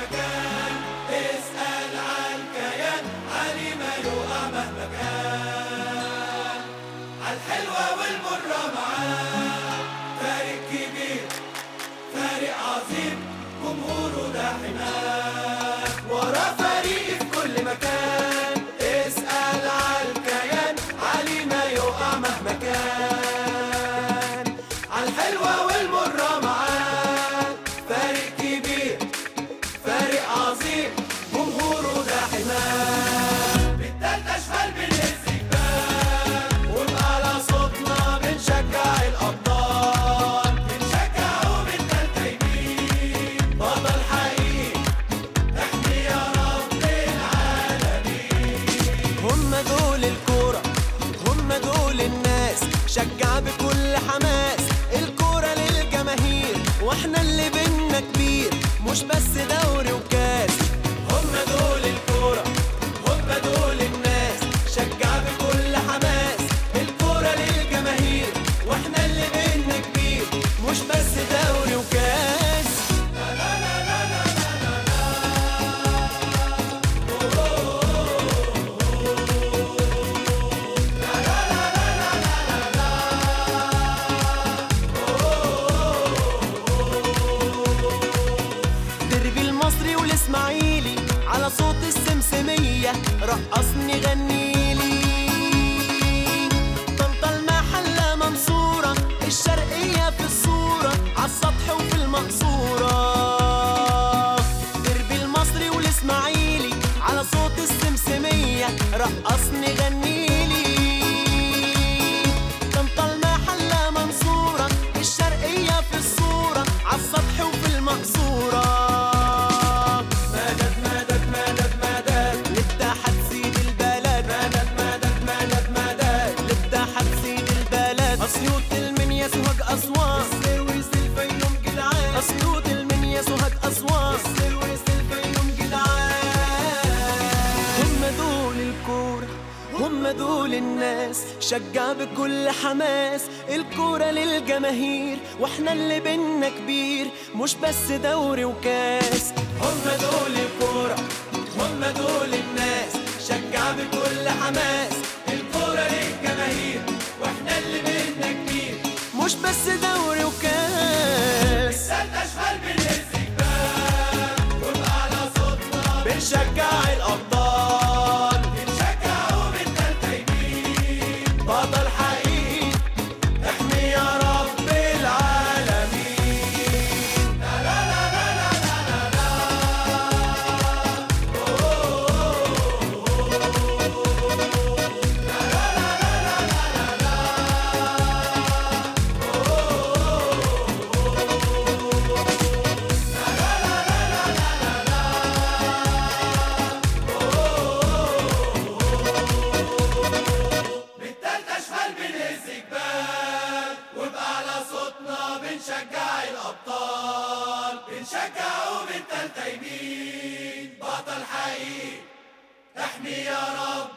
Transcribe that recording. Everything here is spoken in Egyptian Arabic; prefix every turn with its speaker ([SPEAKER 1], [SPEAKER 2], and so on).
[SPEAKER 1] مكان اسأل عن كيان علي ما يقع مهما كان عالحلوة والمرة معاه فارق كبير فارق عظيم جمهوره ده حماه ورا فريق في كل مكان اسأل عن الكيان علي ما يقع مهما كان عالحلوة والمرة معاه فارق كبير فارق عظيم جمهوره ده حماه بالتالتة شمال بنهز جبال وبأعلى صوتنا بنشجع الأبطال بنشجعه بالتالتة يمين بطل حقيقي احمي يا رب العالمين
[SPEAKER 2] هم دول الكورة هم دول الناس شجع بكل حماس الكورة للجماهير واحنا اللي بينا كبير مش بس دوري وكاس هم دول الكورة هم دول الناس شجع بكل حماس الكورة للجماهير واحنا اللي بينا كبير مش بس دوري وكاس دربي المصري والاسماعيلي على صوت السمسمية رقصني غنيلي طنطا المحلة منصورة الشرقية في الصورة عالسطح وفي المقصورة دربي المصري والاسماعيلي على صوت السمسمية رقصني غنيلي طنطا المحلة منصورة الشرقية في الصورة عالسطح وفي المقصورة
[SPEAKER 1] مدد مدد مدد مدد
[SPEAKER 2] لاتحاد سيد البلد
[SPEAKER 1] مدد مدد مدد مدد
[SPEAKER 2] لاتحاد سيد البلد أسيوط المنيا سوهاج أسوان
[SPEAKER 1] السويس الفيوم جدعان
[SPEAKER 2] أسيوط المنيا سوهاج أسوان
[SPEAKER 1] السويس الفيوم جدعان
[SPEAKER 2] هم دول الكورة هم دول الناس شجع بكل حماس الكورة للجماهير واحنا اللي بينا كبير مش بس دوري وكاس
[SPEAKER 1] هم دول الكورة هم دول الناس شجع بكل حماس الكورة للجماهير واحنا اللي بينا كبير
[SPEAKER 2] مش بس دوري وكاس
[SPEAKER 1] سالت اشمال بنهز جبال وبأعلى صوتنا
[SPEAKER 2] بنشجع الأبطال
[SPEAKER 1] بنشجعه بالتالتة يمين
[SPEAKER 2] بطل حقيقي
[SPEAKER 1] احمي يا رب العالمين بالتالتة شمال بنهز جبال وبأعلى صوتنا بنشجع الأبطال بنشجعه بالتالتة يمين بطل حقيقي احمي يا رب